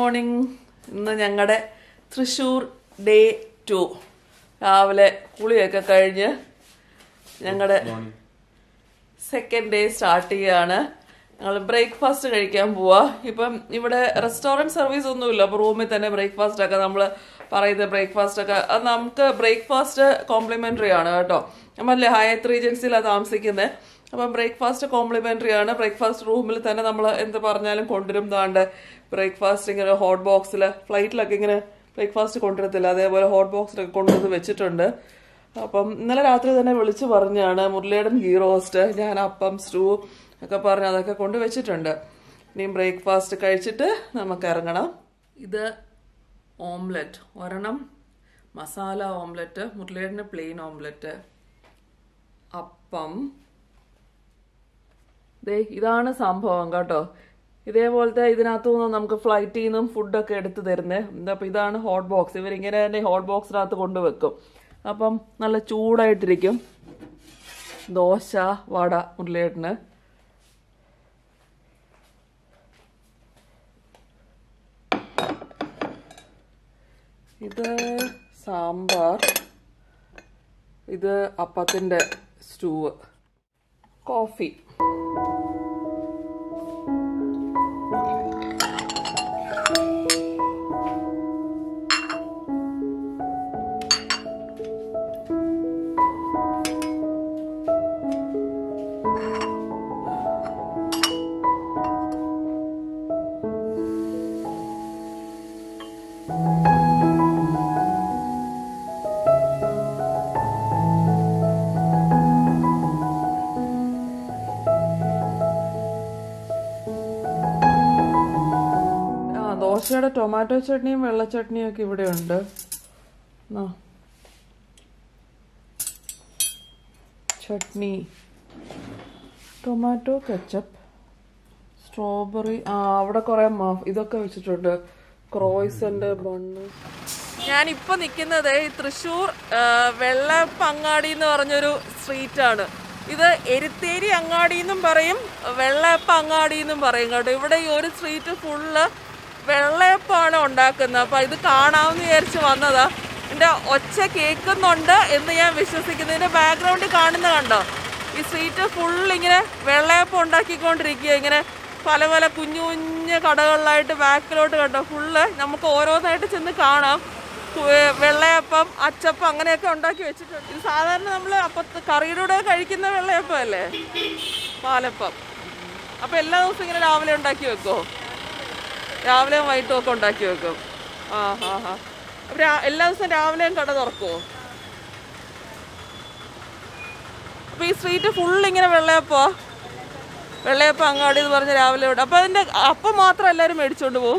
Morning ഇന്ന് ഞങ്ങളുടെ Thrissur day to രാവിലെ കുളിയൊക്കെ കഴിഞ്ഞ് ഞങ്ങളുടെ സെക്കൻഡ് ഡേ സ്റ്റാർട്ട് ചെയ്യാണ് ഞങ്ങൾ ബ്രേക്ക്ഫാസ്റ്റ് കഴിക്കാൻ പോവാ ഇപ്പം ഇവിടെ റെസ്റ്റോറൻറ്റ് സർവീസ് ഒന്നുമില്ല അപ്പോൾ റൂമിൽ തന്നെ ബ്രേക്ക്ഫാസ്റ്റ് ഒക്കെ നമ്മൾ പറയുന്ന ബ്രേക്ക്ഫാസ്റ്റ് ഒക്കെ അത് നമുക്ക് ബ്രേക്ക്ഫാസ്റ്റ് കോംപ്ലിമെന്ററി ആണ് കേട്ടോ നമ്മളല്ലേ ഹയത്ത് റീജൻസിയിലാണ് താമസിക്കുന്നത് അപ്പം ബ്രേക്ക്ഫാസ്റ്റ് കോംപ്ലിമെന്ററി ആണ് ബ്രേക്ക്ഫാസ്റ്റ് റൂമിൽ തന്നെ നമ്മൾ എന്ത് പറഞ്ഞാലും കൊണ്ടുവരും താണ്ട് ബ്രേക്ക്ഫാസ്റ്റ് ഇങ്ങനെ ഹോട്ട് ബോക്സിൽ ഫ്ലൈറ്റിലൊക്കെ ഇങ്ങനെ ബ്രേക്ക്ഫാസ്റ്റ് കൊണ്ടുവരത്തില്ല അതേപോലെ ഹോട്ട് ബോക്സിലൊക്കെ കൊണ്ടുവന്ന് വെച്ചിട്ടുണ്ട് അപ്പം ഇന്നലെ രാത്രി തന്നെ വിളിച്ചു പറഞ്ഞാണ് മുരളിയുടെ ഗീ റോസ്റ്റ് ഞാൻ അപ്പം സ്റ്റൂ ഒക്കെ പറഞ്ഞ് അതൊക്കെ കൊണ്ട് വെച്ചിട്ടുണ്ട് ഇനിയും ബ്രേക്ക്ഫാസ്റ്റ് കഴിച്ചിട്ട് നമുക്ക് ഇറങ്ങണം ഇത് ഓംലെറ്റ് ഒരെണ്ണം മസാല ഓംലെറ്റ് മുരളിയുടെ പ്ലെയിൻ ഓംലെറ്റ് അപ്പം ദേ ഇതാണ് സംഭവം കേട്ടോ ഇതേപോലത്തെ ഇതിനകത്തു നിന്ന് നമുക്ക് ഫ്ലൈറ്റിൽ നിന്നും ഫുഡൊക്കെ എടുത്തു തരുന്നത് അപ്പം ഇതാണ് ഹോട്ട് ബോക്സ് ഇവരിങ്ങനെ തന്നെ ഹോട്ട് ബോക്സിനകത്ത് കൊണ്ടുവെക്കും അപ്പം നല്ല ചൂടായിട്ടിരിക്കും ദോശ വട മുരളിയേട്ടന് ഇത് സാമ്പാർ ഇത് അപ്പത്തിൻ്റെ സ്റ്റൂവ് കോഫി ആ ദോശയുടെ ടൊമാറ്റോ ചട്നിയും വെള്ള ചട്നിയും ഒക്കെ ഇവിടെ ഉണ്ട് ആ. ചട്നി ടൊമാറ്റോ കെച്ചപ്പ് സ്ട്രോബെറി ആ അവിടെ കുറെ മഫ് ഇതൊക്കെ വെച്ചിട്ടുണ്ട് ക്രോയ്സന്റെ ബണ്ണ് ഞാനിപ്പോ നിൽക്കുന്നത് ഈ തൃശ്ശൂർ ആ, വെള്ളപ്പങ്ങാടി എന്ന് പറഞ്ഞൊരു സ്ട്രീറ്റ് ആണ് ഇത് എരുത്തേരി അങ്ങാടി എന്നും പറയും വെള്ളയപ്പ അങ്ങാടി എന്നും പറയും കേട്ടോ ഇവിടെ ഈ ഒരു സ്ട്രീറ്റ് ഫുള്ള് വെള്ളയപ്പമാണ് ഉണ്ടാക്കുന്നത് അപ്പൊ ഇത് കാണാമെന്ന് വിചാരിച്ച് വന്നതാ എൻ്റെ ഒച്ച കേൾക്കുന്നുണ്ട് എന്ന് ഞാൻ വിശ്വസിക്കുന്നു ഇതിന്റെ ബാക്ക്ഗ്രൗണ്ടിൽ കാണുന്ന കണ്ടോ ഈ സ്ട്രീറ്റ് ഫുൾ ഇങ്ങനെ വെള്ളയപ്പം ഉണ്ടാക്കിക്കൊണ്ടിരിക്കുക ഇങ്ങനെ പല പല കുഞ്ഞു കുഞ്ഞു കടകളിലായിട്ട് ബാക്കിലോട്ട് കണ്ടോ ഫുള്ള് നമുക്ക് ഓരോന്നായിട്ട് ചെന്ന് കാണാം കു- ഏ, വെള്ളയപ്പം അച്ചപ്പം അങ്ങനെയൊക്കെ ഉണ്ടാക്കി വെച്ചിട്ടുണ്ട് ഇത് സാധാരണ നമ്മൾ അപ്പത്ത് കറിയുടെ കൂടെ കഴിക്കുന്ന വെള്ളയപ്പം അല്ലേ പാലപ്പം അപ്പം എല്ലാ ദിവസവും ഇങ്ങനെ രാവിലെ ഉണ്ടാക്കി വെക്കുമോ രാവിലെയും വൈകിട്ടും ഒക്കെ ഉണ്ടാക്കി വെക്കും ആ ഹാ ഹാ അപ്പം രാ- എല്ലാ ദിവസവും രാവിലെയും കട തുറക്കുമോ അപ്പോൾ ഈ സ്ട്രീറ്റ് ഫുൾ ഇങ്ങനെ വെള്ളയപ്പോ വെള്ളയപ്പം അങ്ങാടി എന്ന് പറഞ്ഞ് രാവിലെ വിടും അപ്പോൾ അതിൻ്റെ അപ്പം മാത്രം എല്ലാവരും മേടിച്ചുകൊണ്ട് പോകും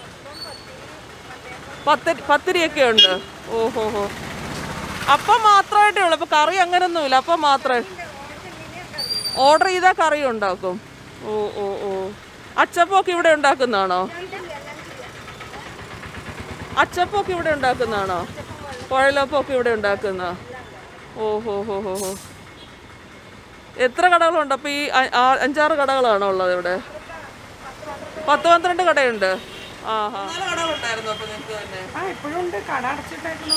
പത്തരി പത്തിരിയൊക്കെ ഉണ്ട് ഓഹോ ഹോ അപ്പം മാത്രമായിട്ടേ ഉള്ളൂ അപ്പോൾ കറി അങ്ങനൊന്നുമില്ല അപ്പം മാത്രമേ ഓർഡർ ചെയ്താൽ കറി ഉണ്ടാക്കും ഓ ഓ ഓ അച്ചപ്പൊക്കെ ഇവിടെ ഉണ്ടാക്കുന്നതാണോ അച്ചപ്പൊക്കെ ഇവിടെ ഉണ്ടാക്കുന്നതാണോ കുഴലപ്പൊക്കെ ഇവിടെ ഉണ്ടാക്കുന്ന ഓ ഹോ ഹോ ഹോ ഹോ എത്ര കടകളുണ്ട് അപ്പോൾ ഈ അ- ആ- അഞ്ചാറ് കടകളാണോ ഉള്ളത് ഇവിടെ പത്ത് പന്ത്രണ്ട് കടയുണ്ട് ആ ഹാ കടകളുണ്ടായിരുന്നു അപ്പോൾ നിങ്ങൾക്ക് തന്നെ ആ ഇപ്പോഴും ഉണ്ട് കട അടച്ചിട്ടേക്കണു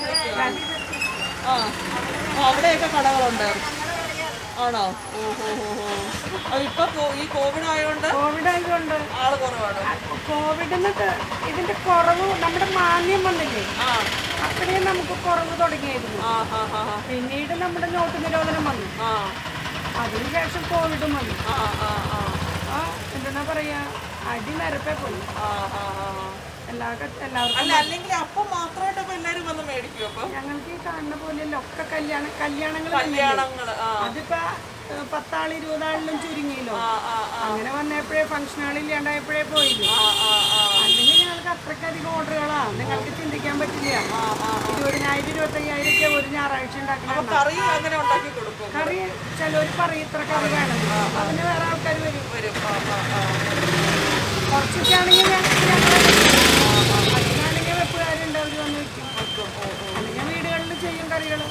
ആ ആ, അവിടെയൊക്കെ കടകളുണ്ടായിരുന്നു ആണോ ഓ ഹോ ഹോ ഹോ അത് ഇപ്പൊ കോ- ഈ കോവിഡ് ആയതുകൊണ്ട് കോവിഡ് ആയതുകൊണ്ട് ആള് കുറവാണ് കോവിഡ് എന്നിട്ട് ഇതിന്റെ കുറവ് നമ്മുടെ മാന്യം വന്നില്ലേ ആ അത്രയും നമുക്ക് കുറവ് തുടങ്ങിയായിരുന്നു ആ ഹാ ഹാ ഹാ പിന്നീട് നമ്മുടെ നോട്ട് നിരോധനം വന്നു ആ അതിനുശേഷം കോവിഡും വന്നു ആ ആ ആ ആ എന്താ പറയാ അടി നിരപ്പേ പോയി ആ ആ ആ എല്ലാ എല്ലാവർക്കും അല്ല അല്ലെങ്കിൽ അപ്പം മാത്രമായിട്ട് അപ്പൊ എല്ലാരും വന്ന് മേടിക്കും അപ്പൊ ഞങ്ങൾക്ക് ഈ കാണുന്ന പോലെയല്ല ഒക്കെ കല്യാണ കല്യാണങ്ങൾ കല്യാണങ്ങള് ആ അതിപ്പോ ഏഹ്, പത്താള് ഇരുപതാളിലും ചുരുങ്ങിയല്ലോ ആ ആ ആ അങ്ങനെ വന്നപ്പോഴേ ഫംഗ്ഷൻ ഹാൾ ഇല്ലാണ്ടായപ്പോഴേ പോയില്ലേ ആ ആ ആ അല്ലെങ്കിൽ ഞങ്ങൾക്ക് അത്രയ്ക്കധികം ഓർഡറുകളാ നിങ്ങൾക്ക് ചിന്തിക്കാൻ പറ്റില്ല ഇരുപതിനായിരം ഇരുപത്തയ്യായിരം ഒക്കെ ഒരു ഞായറാഴ്ച ഉണ്ടാക്കണം കറി അങ്ങനെ ഉണ്ടാക്കി കൊടുക്കും കറി ചിലവർ പറയും ഇത്ര കറി വേണം അതിന് വേറെ ആൾക്കാർ വരും വരും ആ ആ ആ കുറച്ചൊക്കെ ആണെങ്കിൽ ഞങ്ങൾ അതിനാണെങ്കിൽ വെപ്പുകാരുണ്ട് അവർ വന്ന് വെക്കും അല്ലെങ്കിൽ വീടുകളിൽ ചെയ്യും കറികൾ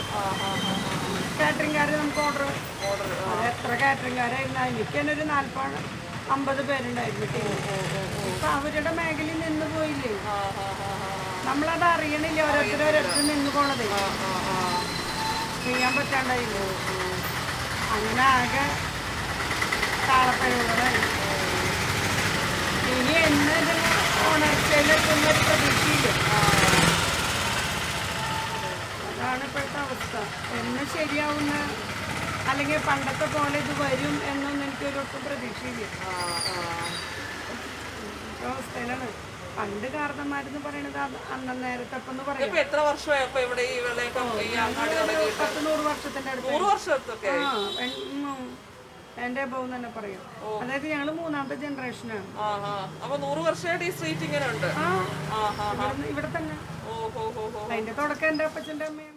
കാറ്ററിംഗുകാർ നമുക്ക് ഓർഡർ അത് എത്ര കാറ്ററിംഗുകാരായിരുന്നു എനിക്ക് തന്നെ ഒരു നാൽപ്പത് അമ്പത് പേരുണ്ടായിരുന്നു ടീം ഇപ്പൊ അവരുടെ മേഖലയിൽ നിന്ന് പോയില്ലേ നമ്മളത് അറിയണില്ല ഓരോരുത്തരും ഓരോരുത്തർ നിന്ന് പോണത് ചെയ്യാൻ പറ്റാണ്ടായില്ലേ അങ്ങനെ ആകെ താളപ്പഴകളായി ഇനി എന്ന് ഉണർച്ചയിലെത്തുന്ന ഒരു പ്രതീക്ഷയില്ല അതാണ് ഇപ്പോഴത്തെ അവസ്ഥ എന്ന് ശരിയാവുന്ന അല്ലെങ്കിൽ പണ്ടത്തെ പോലെ ഇത് വരും എന്നൊന്നും എനിക്കൊരൊട്ടും പ്രതീക്ഷയില്ല ഇപ്പൊ അവസ്ഥയിലാണ് പണ്ട് കാരണന്മാരെന്ന് പറയണത് അത് അന്ന നേരത്തെ എന്ന് പറയാം ഇപ്പൊ എത്ര വർഷമായി അപ്പൊ ഇവിടെ ഈ വെള്ളയൊക്കെ ഈ അങ്ങാടി തുടങ്ങി പത്ത് നൂറ് വർഷത്തിന്റെ അടുത്ത് നൂറ് വർഷത്തൊക്കെ ആ എൻ- ഉം. എന്റെ അഭാവം തന്നെ പറയാം അതായത് ഞങ്ങള് മൂന്നാമത്തെ ജനറേഷനാണ് ആ ആ അപ്പൊ നൂറ് വർഷമായിട്ട് ഈ സ്ട്രീറ്റ് ഇങ്ങനെ ഉണ്ട് ആ ആ ആ ഇവിടുന്ന് ഇവിടെ തന്നെ ഓ ഹോ ഹോ ഹോ അതിന്റെ തുടക്കം എന്റെ അപ്പച്ചന്റെ അമ്മയാണ്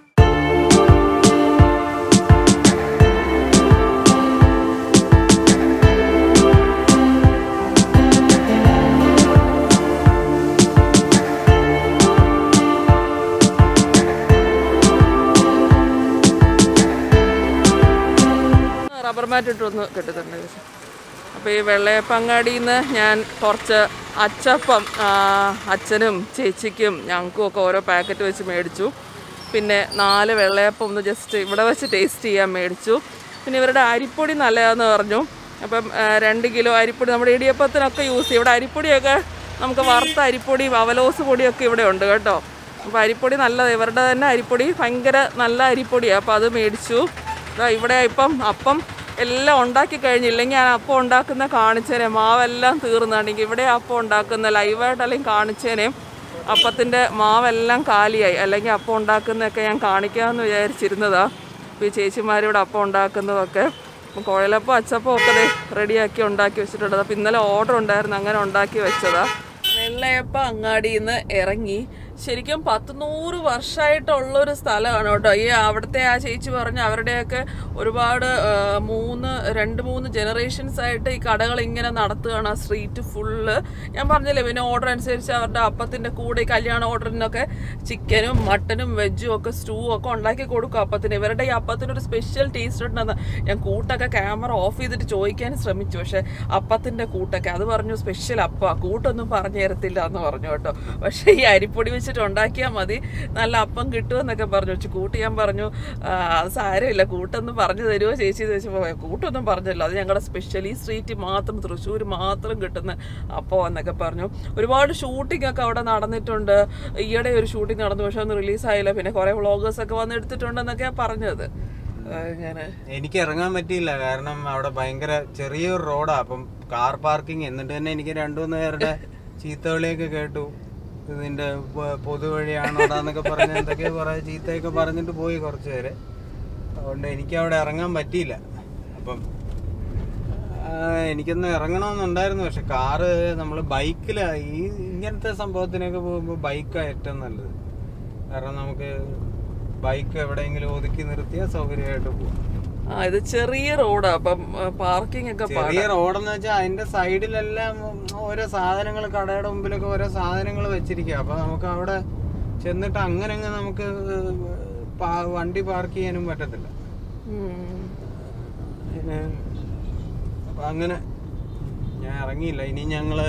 റബ്ബർ മാറ്റ് ഇട്ടൊന്ന് കെട്ടുന്നുണ്ട് അപ്പോൾ ഈ വെള്ളയപ്പങ്ങാടിയിൽ നിന്ന് ഞാൻ കുറച്ച് അച്ചപ്പം ആ, അച്ഛനും ചേച്ചിക്കും ഞങ്ങൾക്കും ഒക്കെ ഓരോ പാക്കറ്റ് വെച്ച് മേടിച്ചു പിന്നെ നാല് വെള്ളയപ്പം ഒന്ന് ജസ്റ്റ് ഇവിടെ വെച്ച് ടേസ്റ്റ് ചെയ്യാൻ മേടിച്ചു പിന്നെ ഇവരുടെ അരിപ്പൊടി നല്ലതാന്ന് പറഞ്ഞു അപ്പം ആ, രണ്ട് കിലോ അരിപ്പൊടി നമ്മുടെ ഇടിയപ്പത്തിനൊക്കെ യൂസ് ചെയ്യും ഇവിടെ അരിപ്പൊടിയൊക്കെ നമുക്ക് വറുത്ത അരിപ്പൊടി അവലോസ് പൊടിയൊക്കെ ഇവിടെ ഉണ്ട് കേട്ടോ അപ്പോൾ അരിപ്പൊടി നല്ലത് ഇവരുടെ തന്നെ അരിപ്പൊടി ഭയങ്കര നല്ല അരിപ്പൊടിയാണ് അപ്പോൾ അത് മേടിച്ചു ദാ ഇവിടെ ഇപ്പം അപ്പം എല്ലാം ഉണ്ടാക്കി കഴിഞ്ഞില്ലെങ്കിൽ ഞാൻ അപ്പം ഉണ്ടാക്കുന്ന കാണിച്ചേനെ മാവെല്ലാം തീർന്നാണെങ്കിൽ ഇവിടെ അപ്പം ഉണ്ടാക്കുന്ന ലൈവായിട്ട് അല്ലെങ്കിൽ കാണിച്ചേനെ അപ്പത്തിൻ്റെ മാവെല്ലാം കാലിയായി അല്ലെങ്കിൽ അപ്പം ഉണ്ടാക്കുന്നതൊക്കെ ഞാൻ കാണിക്കാമെന്ന് വിചാരിച്ചിരുന്നതാ അപ്പോൾ ഈ ചേച്ചിമാരിവിടെ അപ്പം ഉണ്ടാക്കുന്നതൊക്കെ അപ്പം കുഴലപ്പം അച്ചപ്പം ഒക്കെ ദേ റെഡിയാക്കി ഉണ്ടാക്കി വെച്ചിട്ടുണ്ട് അപ്പോൾ ഇന്നലെ ഓർഡർ ഉണ്ടായിരുന്നു അങ്ങനെ ഉണ്ടാക്കി വെച്ചതാ വെള്ളയപ്പ അങ്ങാടിയിൽ നിന്ന് ഇറങ്ങി ശരിക്കും പത്ത് നൂറ് വർഷമായിട്ടുള്ളൊരു സ്ഥലമാണ് കേട്ടോ ഈ അവിടുത്തെ ആ ചേച്ചി പറഞ്ഞ അവരുടെയൊക്കെ ഒരുപാട് ആ, മൂന്ന് രണ്ട് മൂന്ന് ജനറേഷൻസ് ആയിട്ട് ഈ കടകൾ ഇങ്ങനെ നടത്തുകയാണ് ആ സ്ട്രീറ്റ് ഫുള്ള് ഞാൻ പറഞ്ഞില്ലേ പിന്നെ ഓർഡർ അനുസരിച്ച് അവരുടെ അപ്പത്തിൻ്റെ കൂടെ ഈ കല്യാണ ഓർഡറിനൊക്കെ ചിക്കനും മട്ടനും വെജും ഒക്കെ സ്റ്റൂ ഒക്കെ ഉണ്ടാക്കി കൊടുക്കും അപ്പത്തിന് ഇവരുടെ ഈ അപ്പത്തിന് ഒരു സ്പെഷ്യൽ ടേസ്റ്റ് ഉണ്ടെന്ന് ഞാൻ കൂട്ടൊക്കെ ക്യാമറ ഓഫ് ചെയ്തിട്ട് ചോദിക്കാൻ ശ്രമിച്ചു പക്ഷെ അപ്പത്തിൻ്റെ കൂട്ടൊക്കെ അത് പറഞ്ഞു സ്പെഷ്യൽ അപ്പ കൂട്ടൊന്നും പറഞ്ഞു തരത്തില്ല എന്ന് പറഞ്ഞു കേട്ടോ പക്ഷേ ഈ അരിപ്പൊടി വെച്ചിട്ട് ഉണ്ടാക്കിയാൽ മതി നല്ല അപ്പം കിട്ടുമെന്നൊക്കെ പറഞ്ഞു പക്ഷെ കൂട്ട് ഞാൻ പറഞ്ഞു "ആ, അത് സാരമില്ല കൂട്ടൊന്നും പറഞ്ഞു തരുമോ ചേച്ചി എന്ന് ചോദിച്ചപ്പോൾ കൂട്ടൊന്നും പറഞ്ഞല്ലോ അത് ഞങ്ങളുടെ സ്പെഷ്യൽ ഈ സ്ട്രീറ്റ് മാത്രം തൃശ്ശൂർ മാത്രം കിട്ടുന്ന അപ്പം എന്നൊക്കെ പറഞ്ഞു ഒരുപാട് ഷൂട്ടിംഗ് ഒക്കെ അവിടെ നടന്നിട്ടുണ്ട് ഈയിടെ ഒരു ഷൂട്ടിംഗ് നടന്നു പക്ഷെ ഒന്നും റിലീസായില്ല പിന്നെ കുറേ വ്ളോഗേഴ്സ് ഒക്കെ വന്ന് എടുത്തിട്ടുണ്ടെന്നൊക്കെയാണ് പറഞ്ഞത് ഞാൻ എനിക്ക് ഇറങ്ങാൻ പറ്റിയില്ല കാരണം അവിടെ ഭയങ്കര ചെറിയൊരു റോഡാ അപ്പം കാർ പാർക്കിംഗ് എന്നിട്ട് തന്നെ എനിക്ക് രണ്ടു മൂന്ന് പേരുടെ ചീത്തവിളിയൊക്കെ കേട്ടു ഇതിന്റെ പ- പൊതുവഴിയാണോടാന്നൊക്കെ പറഞ്ഞ് എന്തൊക്കെയോ കുറെ ചീത്തയൊക്കെ പറഞ്ഞിട്ട് പോയി കുറച്ച് പേര് അതുകൊണ്ട് എനിക്ക് അവിടെ ഇറങ്ങാൻ പറ്റിയില്ല അപ്പം ആ, എനിക്കൊന്ന് ഇറങ്ങണമെന്നുണ്ടായിരുന്നു പക്ഷെ കാറ് നമ്മൾ ബൈക്കിലാ ഈ ഇങ്ങനത്തെ സംഭവത്തിനൊക്കെ പോകുമ്പോൾ ബൈക്കാണ് ഏറ്റവും നല്ലത് കാരണം നമുക്ക് ബൈക്ക് എവിടെയെങ്കിലും ഒതുക്കി നിർത്തിയാൽ സൗകര്യമായിട്ട് പോകും ആ ഇത് ചെറിയ റോഡാ അപ്പം പാർക്കിംഗ് ഒക്കെ പാടാ. ചെറിയ റോഡെന്ന് വെച്ചാൽ അതിന്റെ സൈഡിലെല്ലാം ഓരോ സാധനങ്ങൾ കടയുടെ മുമ്പിലൊക്കെ ഓരോ സാധനങ്ങൾ വെച്ചിരിക്കുക അപ്പൊ നമുക്ക് അവിടെ ചെന്നിട്ട് അങ്ങനെ അങ്ങ് നമുക്ക് പാ- വണ്ടി പാർക്ക് ചെയ്യാനും പറ്റത്തില്ല ഉം. പിന്നെ അപ്പൊ അങ്ങനെ ഞാൻ ഇറങ്ങിയില്ല ഇനി ഞങ്ങള്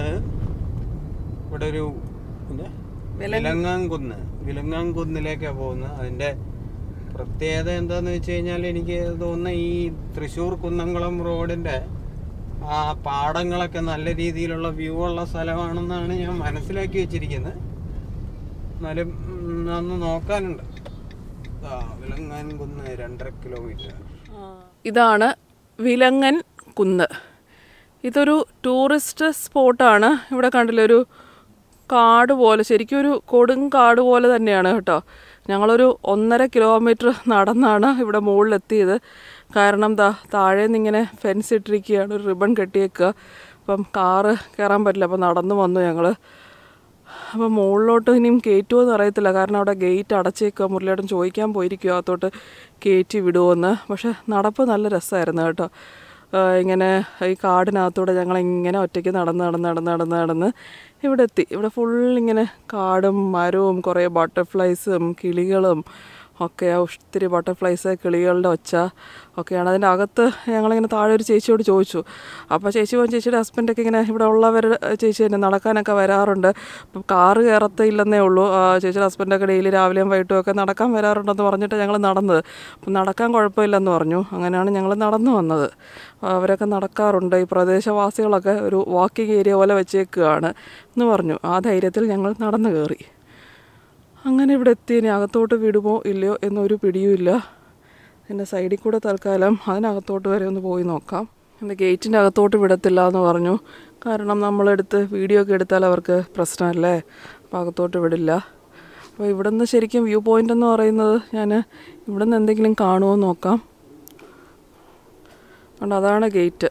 ഇവിടെ ഒരു പിന്നെ വിലങ്ങാംകുന്ന് വിലങ്ങാംകുന്നിലേക്കാണ് പോകുന്നത് അതിന്റെ പ്രത്യേകത എന്താന്ന് വെച്ച് കഴിഞ്ഞാൽ എനിക്ക് തോന്നുന്ന ഈ തൃശ്ശൂർ കുന്നംകുളം റോഡിന്റെ ആ പാടങ്ങളൊക്കെ നല്ല രീതിയിലുള്ള വ്യൂ ഉള്ള സ്ഥലമാണെന്നാണ് ഞാൻ മനസ്സിലാക്കി വെച്ചിരിക്കുന്നത് എന്നാലും ഉം, അന്ന് നോക്കാനുണ്ട് ആ വിലങ്ങാൻകുന്ന് രണ്ടര കിലോമീറ്റർ ഇതാണ് വിലങ്ങൻ കുന്ന് ഇതൊരു ടൂറിസ്റ്റ് സ്പോട്ടാണ് ഇവിടെ കണ്ടില്ലേ ഒരു കാട് പോലെ ശരിക്കും ഒരു കൊടുങ്കാട് പോലെ തന്നെയാണ് കേട്ടോ ഞങ്ങളൊരു ഒന്നര കിലോമീറ്റർ നടന്നാണ് ഇവിടെ മുകളിലെത്തിയത് കാരണം ദാ താഴെ നിന്ന് ഇങ്ങനെ ഫെൻസ് ഇട്ടിരിക്കുകയാണ് ഒരു റിബൺ കെട്ടിയേക്കുക അപ്പം കാറ് കയറാൻ പറ്റില്ല അപ്പം നടന്നു വന്നു ഞങ്ങൾ അപ്പം മുകളിലോട്ട് ഇനിയും കയറ്റുമോ എന്ന് അറിയത്തില്ല കാരണം അവിടെ ഗേറ്റ് അടച്ചേക്കുക മുരളിയേട്ടൻ ചോദിക്കാൻ പോയിരിക്കുമോ അകത്തോട്ട് കയറ്റി വിടുമോയെന്ന് പക്ഷെ നടപ്പ് നല്ല രസമായിരുന്നു കേട്ടോ ആ, ഇങ്ങനെ ഈ കാടിനകത്തൂടെ ഞങ്ങൾ ഇങ്ങനെ ഒറ്റയ്ക്ക് നടന്ന് നടന്ന് നടന്ന് നടന്ന് നടന്ന് ഇവിടെ എത്തി ഇവിടെ ഫുൾ ഇങ്ങനെ കാടും മരവും കുറേ ബട്ടർഫ്ലൈസും കിളികളും ഒക്കെ ഒത്തിരി ബട്ടർഫ്ലൈസ് കിളികളുടെ ഒച്ച ഒക്കെയാണ് അതിൻ്റെ അകത്ത് ഞങ്ങളിങ്ങനെ താഴെ ഒരു ചേച്ചിയോട് ചോദിച്ചു അപ്പോൾ ചേച്ചി പോകും ചേച്ചിയുടെ ഹസ്ബൻഡൊക്കെ ഇങ്ങനെ ഇവിടെ ഉള്ളവർ ചേച്ചി തന്നെ നടക്കാനൊക്കെ വരാറുണ്ട് അപ്പം കാറ് കയറത്തില്ലെന്നേ ഉള്ളൂ ആ, ചേച്ചിയുടെ ഹസ്ബൻഡൊക്കെ ഡെയിലി രാവിലെയും വൈകിട്ടും ഒക്കെ നടക്കാൻ വരാറുണ്ടെന്ന് പറഞ്ഞിട്ട് ഞങ്ങൾ നടന്നത് അപ്പം നടക്കാൻ കുഴപ്പമില്ലെന്ന് പറഞ്ഞു അങ്ങനെയാണ് ഞങ്ങൾ നടന്നു വന്നത് അവരൊക്കെ നടക്കാറുണ്ട് ഈ പ്രദേശവാസികളൊക്കെ ഒരു വാക്കിംഗ് ഏരിയ പോലെ വെച്ചേക്കുകയാണ് എന്ന് പറഞ്ഞു ആ ധൈര്യത്തിൽ ഞങ്ങൾ നടന്നു കയറി അങ്ങനെ ഇവിടെ എത്തി ഇനി അകത്തോട്ട് വിടുമോ ഇല്ലയോ എന്നൊരു പിടിയുമില്ല എൻ്റെ സൈഡിൽ കൂടെ തൽക്കാലം അതിനകത്തോട്ട് വരെ ഒന്ന് പോയി നോക്കാം എൻ്റെ ഗേറ്റിൻ്റെ അകത്തോട്ട് വിടത്തില്ല എന്ന് പറഞ്ഞു കാരണം നമ്മളെടുത്ത് വീഡിയോ ഒക്കെ എടുത്താൽ അവർക്ക് പ്രശ്നമല്ലേ അപ്പോൾ അകത്തോട്ട് വിടില്ല അപ്പോൾ ഇവിടെ നിന്ന് ശരിക്കും വ്യൂ പോയിൻ്റ് എന്ന് പറയുന്നത് ഞാൻ ഇവിടെ നിന്ന് എന്തെങ്കിലും കാണുമോ എന്ന് നോക്കാം അതുകൊണ്ട് അതാണ് ഗേറ്റ്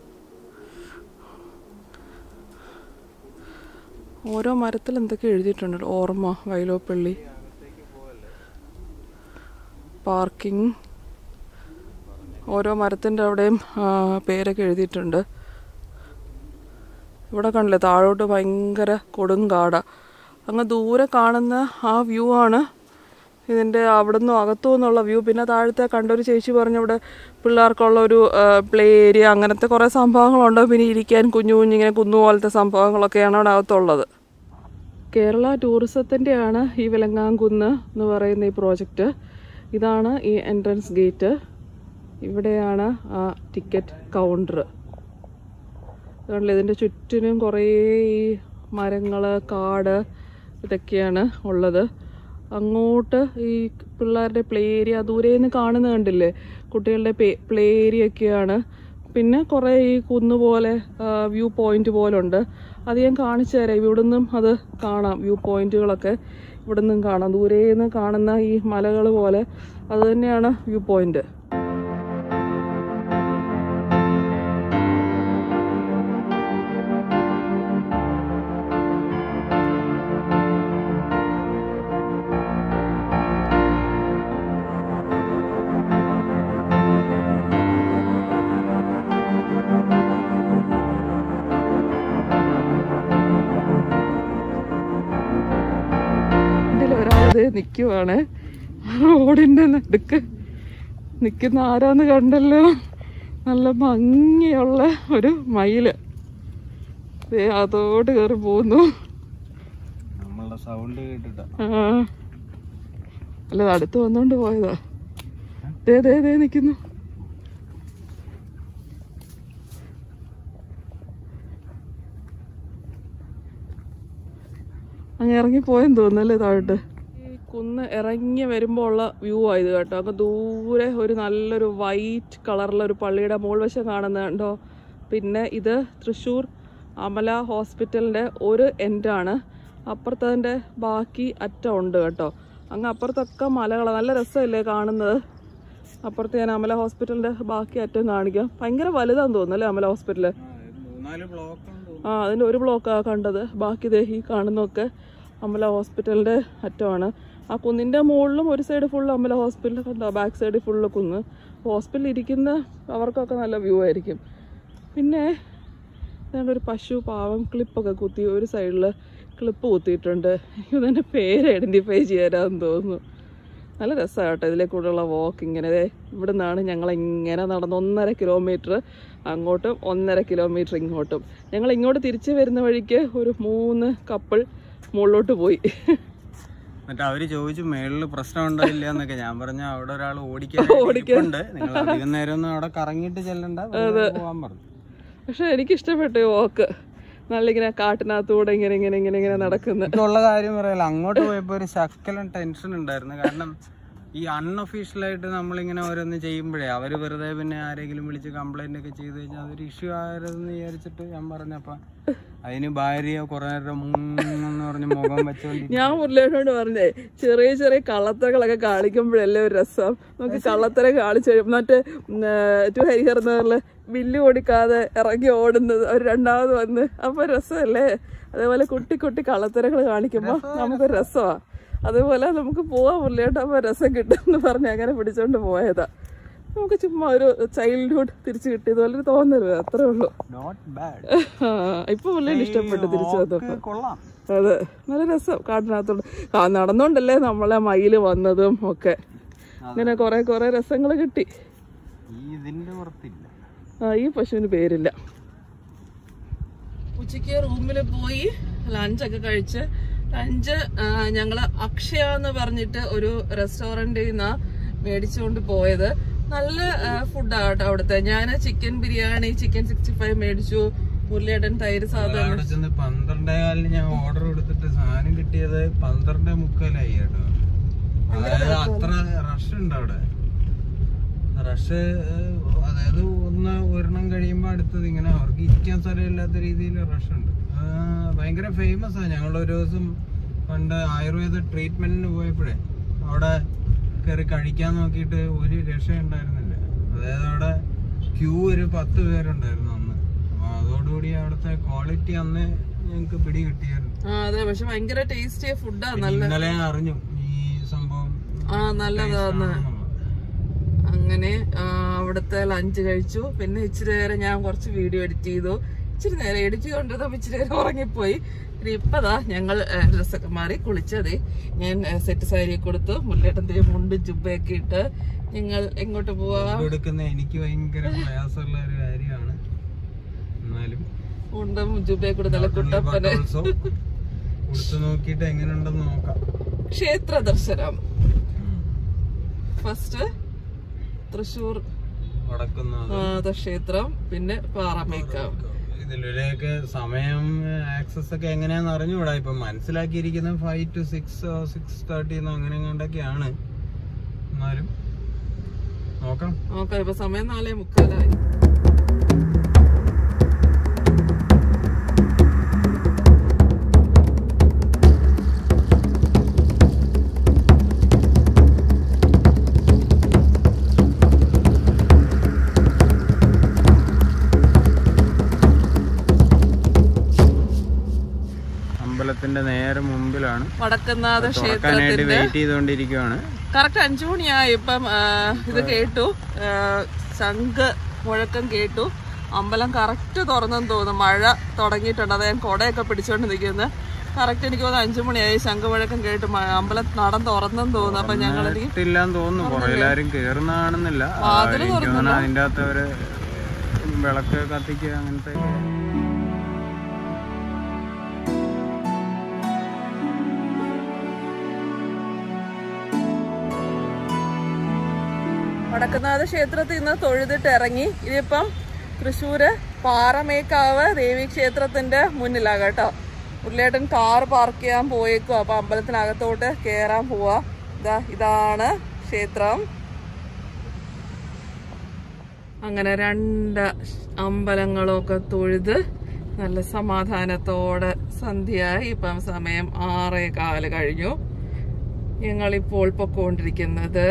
ഓരോ മരത്തിൽ എന്തൊക്കെ എഴുതിയിട്ടുണ്ട് ഓർമ്മ വൈലോപ്പള്ളി പാർക്കിംഗ് ഓരോ മരത്തിൻ്റെ അവിടെയും ആ, പേരൊക്കെ എഴുതിയിട്ടുണ്ട് ഇവിടെ കണ്ടില്ലേ താഴോട്ട് ഭയങ്കര കൊടുങ്കാട അങ്ങ് ദൂരെ കാണുന്ന ആ വ്യൂ ആണ് ഇതിൻ്റെ അവിടെ നിന്നും അകത്തു നിന്നുള്ള വ്യൂ പിന്നെ താഴത്തെ കണ്ടൊരു ചേച്ചി പറഞ്ഞു ഇവിടെ പിള്ളേർക്കുള്ള ഒരു പ്ലേ ഏരിയ അങ്ങനത്തെ കുറേ സംഭവങ്ങളുണ്ട് പിന്നെ ഇരിക്കാൻ കുഞ്ഞു കുഞ്ഞിങ്ങനെ കുന്നു പോലത്തെ സംഭവങ്ങളൊക്കെയാണ് അവിടെ അകത്തുള്ളത് കേരള ടൂറിസത്തിൻ്റെയാണ് ഈ വിലങ്ങാംകുന്ന് എന്ന് പറയുന്ന ഈ പ്രോജക്റ്റ് ഇതാണ് ഈ എൻട്രൻസ് ഗേറ്റ് ഇവിടെയാണ് ആ ടിക്കറ്റ് കൗണ്ടർ അതുകൊണ്ട് ഇതിൻ്റെ ചുറ്റിനും കുറേ ഈ മരങ്ങൾ കാട് ഇതൊക്കെയാണ് ഉള്ളത് അങ്ങോട്ട് ഈ പിള്ളേരുടെ പ്ലേ ഏരിയ ദൂരെ നിന്ന് കാണുന്ന കണ്ടില്ലേ കുട്ടികളുടെ പ്ലേ ഏരിയ ഒക്കെയാണ് പിന്നെ കുറേ ഈ കുന്ന് പോലെ വ്യൂ പോയിന്റ് പോലെ ഉണ്ട് അത് ഞാൻ കാണിച്ചു തരാം ഇവിടെ നിന്നും അത് കാണാം വ്യൂ പോയിന്റുകളൊക്കെ ഇവിടെ നിന്നും കാണാം ദൂരെ നിന്ന് കാണുന്ന ഈ മലകൾ പോലെ അത് തന്നെയാണ് വ്യൂ പോയിന്റ് ഇതിൽ ഒരാളത് നിൽക്കുവാണ് റോഡിന്റെ നടുക്ക് നിൽക്കുന്ന ആരാന്ന് കണ്ടല്ലോ നല്ല ഭംഗിയുള്ള ഒരു മയില് ദേ അതോട്ട് കയറി പോകുന്നു നമ്മളുടെ സൗണ്ട് കേട്ടിട്ടാ ആ. അല്ല ഇത് അടുത്ത് വന്നോണ്ട് പോയതാ ദേ ദേ ദേ നിൽക്കുന്നു അങ്ങ് ഇറങ്ങി പോയെന്ന് തോന്നുന്നല്ലേ താഴോട്ട് ഈ കുന്ന് ഇറങ്ങി വരുമ്പോൾ ഉള്ള വ്യൂ ആയത് കേട്ടോ അങ്ങ് ദൂരെ ഒരു നല്ലൊരു വൈറ്റ് കളറുള്ള ഒരു പള്ളിയുടെ മോൾ വശം കാണുന്നത് കണ്ടോ പിന്നെ ഇത് തൃശ്ശൂർ അമല ഹോസ്പിറ്റലിൻ്റെ ഒരു എൻഡാണ് അപ്പുറത്തതിൻ്റെ ബാക്കി അറ്റം ഉണ്ട് കേട്ടോ അങ്ങ് അപ്പുറത്തൊക്കെ മലകളാണ് നല്ല രസമല്ലേ കാണുന്നത് അപ്പുറത്ത് ഞാൻ അമല ഹോസ്പിറ്റലിൻ്റെ ബാക്കി അറ്റം കാണിക്കാം ഭയങ്കര വലുതാന്ന് തോന്നുന്നു അല്ലേ അമല ഹോസ്പിറ്റല് മൂന്നാല് ബ്ലോക്ക് ആ അതിൻ്റെ ഒരു ബ്ലോക്കാണ് കണ്ടത് ബാക്കി ദേ ഈ കാണുന്നതൊക്കെ അമല ഹോസ്പിറ്റലിൻ്റെ അറ്റമാണ് ആ കുന്നിൻ്റെ മുകളിലും ഒരു സൈഡ് ഫുള്ള് അമല ഹോസ്പിറ്റൽ കണ്ടോ ബാക്ക് സൈഡ് ഫുള്ള് കുന്ന് ഹോസ്പിറ്റലിൽ ഇരിക്കുന്ന അവർക്കൊക്കെ നല്ല വ്യൂ ആയിരിക്കും പിന്നെ ഏതാണ്ട് ഒരു പശു പാവം ക്ലിപ്പൊക്കെ കുത്തി ഒരു സൈഡിൽ ക്ലിപ്പ് കുത്തിയിട്ടുണ്ട് ഇതിൻ്റെ പേര് ഐഡൻറ്റിഫൈ ചെയ്യാനാന്ന് തോന്നുന്നു നല്ല രസമാണ് കേട്ടോ ഇതിലെ കൂടെയുള്ള വാക്ക് ഇങ്ങനെ ദേ ഇവിടെ നിന്നാണ് ഞങ്ങൾ ഇങ്ങനെ നടന്ന് ഒന്നര കിലോമീറ്റർ അങ്ങോട്ടും ഒന്നര കിലോമീറ്റർ ഇങ്ങോട്ടും ഞങ്ങൾ ഇങ്ങോട്ട് തിരിച്ചു വരുന്ന വഴിക്ക് ഒരു മൂന്ന് കപ്പിൾ മുകളിലോട്ട് പോയി എന്നിട്ട് അവര് ചോദിച്ചു മേളില് പ്രശ്നം ഉണ്ടോ ഇല്ല എന്നൊക്കെ ഞാൻ പറഞ്ഞ അവിടെ ഒരാൾ ഓടിക്കാറുണ്ട് നിങ്ങൾ അധികം നേരം ഒന്നും അവിടെ കറങ്ങിയിട്ട് ചെല്ലണ്ട വെറുതെ പോവാൻ പറഞ്ഞു പക്ഷെ എനിക്ക് ഇഷ്ടപ്പെട്ടു വാക്ക് നല്ല ഇങ്ങനെ കാട്ടിനകത്തൂടെ ഇങ്ങനെ ഇങ്ങനെ ഇങ്ങനെ ഇങ്ങനെ നടക്കുന്നത് എനിക്കുള്ള കാര്യം പറയല അങ്ങോട്ട് പോയപ്പോ ഒരു ശക്കലം ടെൻഷൻ ഉണ്ടായിരുന്നു കാരണം ഈ അൺഒഫീഷ്യൽ ആയിട്ട് നമ്മളിങ്ങനെ ഓരോന്ന് ചെയ്യുമ്പോഴേ അവര് വെറുതെ പിന്നെ ആരെങ്കിലും വിളിച്ച് കംപ്ലൈന്റ് ഒക്കെ ചെയ്ത് കഴിഞ്ഞാൽ അതൊരു ഇഷ്യൂ ആയതെന്ന് വിചാരിച്ചിട്ട് ഞാൻ പറഞ്ഞപ്പ അതിന് ഭാര്യ കുറെ നേരം എന്ന് പറഞ്ഞ് മുഖം വെച്ചോണ്ടി ഞാൻ മുരളിയോട് പറഞ്ഞേ ചെറിയ ചെറിയ കള്ളത്തരങ്ങളൊക്കെ കാണിക്കുമ്പോഴല്ലേ ഒരു രസം നമുക്ക് കള്ളത്തരം കാണിച്ചു കഴിയും മറ്റേ ടു ഹരിഹർന്നറില് വില്ല് കൊടുക്കാതെ ഇറങ്ങി ഓടുന്നത് ഒരു രണ്ടാമത് വന്ന് അപ്പൊ രസമല്ലേ അതേപോലെ കുട്ടി കുട്ടി കള്ളത്തരങ്ങൾ കാണിക്കുമ്പോൾ നമുക്ക് രസമാണ് അതേപോലെ നമുക്ക് പോവാൻ മുരളിയോട്ട് അപ്പൊ രസം കിട്ടും എന്ന് പറഞ്ഞ് അങ്ങനെ പിടിച്ചോണ്ട് പോയതാ നമുക്ക് ചുമ്മാ ഒരു ചൈൽഡ്ഹുഡ് തിരിച്ചു കിട്ടിയതുപോലെ ഒരു തോന്നല് അത്രേ ഉള്ളൂ നോട്ട് ബാഡ് ആ, ഇപ്പൊ മുരളിന് ഇഷ്ടപ്പെട്ടു തിരിച്ചു വന്നപ്പോ കൊള്ളാം അതെ നല്ല രസം കാട്ടിനകത്തോട്ട് ആ നടന്നോണ്ടല്ലേ നമ്മളെ മയില് വന്നതും ഒക്കെ ഇങ്ങനെ കുറെ കുറെ രസങ്ങൾ കിട്ടി ഈ ഇതിന്റെ പുറത്തില്ല ആ ഈ പശുവിന് പേരില്ല ഉച്ചയ്ക്ക് റൂമിൽ പോയി ലഞ്ചൊക്കെ കഴിച്ച് ലഞ്ച് ഞങ്ങള് അക്ഷയ എന്ന് പറഞ്ഞിട്ട് ഒരു റെസ്റ്റോറന്റിൽ നിന്നാ മേടിച്ചുകൊണ്ട് പോയത് നല്ല ഫുഡാണ് കേട്ടോ അവിടുത്തെ ഞാൻ chicken biryani chicken sixty five മേടിച്ചു മുല്ലേടൻ തൈര് സാധനം അവിടെ ചെന്ന് പന്ത്രണ്ടേ കാലിന് ഞാൻ ഓർഡർ കൊടുത്തിട്ട് സാധനം കിട്ടിയത് പന്ത്രണ്ടേ മുക്കാലായി കേട്ടോ അതായത് അത്ര റഷ് ഉണ്ട് അവിടെ റഷ് അതായത് ഒന്ന് ഒരെണ്ണം കഴിയുമ്പോ അടുത്തത് ഇങ്ങനെ അവർക്ക് ഇരിക്കാൻ സ്ഥലമില്ലാത്ത രീതിയിൽ റഷ് ഉണ്ട് ആ, ഭയങ്കര ഫേമസ് ആണ് ഞങ്ങൾ ഒരു ദിവസം പണ്ട് ആയുർവേദ ട്രീറ്റ്മെന്റിന് പോയപ്പോഴേ അവിടെ കയറി കഴിക്കാൻ നോക്കിയിട്ട് ഒരു രക്ഷ ഉണ്ടായിരുന്നില്ല അതായത് അവിടെ ക്യൂ ഒരു പത്ത് പേരുണ്ടായിരുന്നു അന്ന് അപ്പൊ അതോടുകൂടി അവിടുത്തെ ക്വാളിറ്റി അന്ന് ഞങ്ങൾക്ക് പിടി കിട്ടിയായിരുന്നു ആ അതെ പക്ഷെ ഭയങ്കര ടേസ്റ്റിയ ഫുഡാ നല്ല ഇന്നലെ അറിഞ്ഞു ഈ സംഭവം ആ നല്ലതാന്ന് ആണെന്നുള്ളത്. അങ്ങനെ ആ, അവിടുത്തെ ലഞ്ച് കഴിച്ചു പിന്നെ ഇച്ചിരി നേരം ഞാൻ കുറച്ച് വീഡിയോ എഡിറ്റ് ചെയ്തു ഇച്ചിരി നേരം എഡിറ്റ് ചെയ്തുകൊണ്ടിരുന്നപ്പോ ഇച്ചിരി നേരം ഉറങ്ങിപ്പോയി പിന്നെ ഇപ്പതാ ഞങ്ങൾ ആ, ഡ്രസ്സൊക്കെ മാറി കുളിച്ചതേ ഞാൻ ആ, സെറ്റ് സാരി കൊടുത്തു മുല്ലേട്ടൻ തേ മുണ്ടും ജുബയൊക്കെ ഇട്ട് ഞങ്ങൾ എങ്ങോട്ട് പോവാ ഫുഡ് എടുക്കുന്ന എനിക്ക് ഭയങ്കര പ്രയാസമുള്ള ഒരു കാര്യമാണ് എന്നാലും മുണ്ടും ജുബയൊക്കെ കൂടെ നല്ല കുട്ടപ്പന് ഓൾസോ കൊടുത്തു നോക്കിയിട്ട് എങ്ങനെയുണ്ടെന്ന് നോക്കാം ക്ഷേത്ര ദർശനം ഫസ്റ്റ് തൃശൂർ വടക്കുന്നത് ആ, ക്ഷേത്രം പിന്നെ പാറമേക്കാവ് ഇതിലൊക്കെ സമയം ആക്സസ് ഒക്കെ എങ്ങനെയാന്ന് അറിഞ്ഞുകൂടാ ഇപ്പൊ മനസ്സിലാക്കിയിരിക്കുന്നത് five two six six thirty അങ്ങനെ കണ്ടൊക്കെയാണ് എന്നാലും നോക്കാം നോക്കാം ഇപ്പൊ സമയം നാലേ മുക്കാലായി അമ്പലത്തിന്റെ നേരെ മുമ്പിലാണ് വടക്കനാഥ തുറക്കാനായിട്ട് ക്ഷേത്രത്തിന്റെ വെയിറ്റ് ചെയ്തുകൊണ്ടിരിക്കുവാണ് കറക്റ്റ് അഞ്ചു മണിയായി ഇപ്പം ആ, ഇത് കേട്ടു ആ, ശംഖ് മുഴക്കം കേട്ടു അമ്പലം കറക്റ്റ് തുറന്നെന്ന് തോന്നുന്നു മഴ തുടങ്ങിയിട്ടുണ്ട് അത് ഞാൻ കുടയൊക്കെ പിടിച്ചോണ്ട് നിൽക്കുന്നത് കറക്റ്റ് എനിക്ക് തോന്നുന്നു അഞ്ചു മണിയായി ശംഖ് മുഴക്കം കേട്ടു മ- അമ്പലം നടൻ തുറന്നെന്ന് തോന്നുന്നു അപ്പൊ ഞങ്ങൾ ഇല്ലാന്ന് തോന്നുന്നു പുറകിലാരും കേറുന്ന കാണുന്നില്ല ആ, എനിക്ക് തോന്നുന്നു അതിന്റെ അകത്ത് അവര് വിളക്ക് കത്തിക്കുക അങ്ങനത്തെ വടക്കനാഥ ക്ഷേത്രത്തിൽ നിന്ന് തൊഴുതിട്ട് ഇറങ്ങി ഇതിപ്പം തൃശ്ശൂര് പാറമേക്കാവ് ദേവി ക്ഷേത്രത്തിന്റെ മുന്നിലാ കേട്ടോ ഉരുളേട്ടൻ കാർ പാർക്ക് ചെയ്യാൻ പോയേക്കും അപ്പൊ അമ്പലത്തിനകത്തോട്ട് കേറാൻ പോവാ ഇതാ ഇതാണ് ക്ഷേത്രം അങ്ങനെ രണ്ട് അമ്പലങ്ങളൊക്കെ തൊഴുത് നല്ല സമാധാനത്തോടെ സന്ധ്യയായി ഇപ്പം സമയം ആറേ കാല് കഴിഞ്ഞു ഞങ്ങളിപ്പോൾ പൊക്കോണ്ടിരിക്കുന്നത്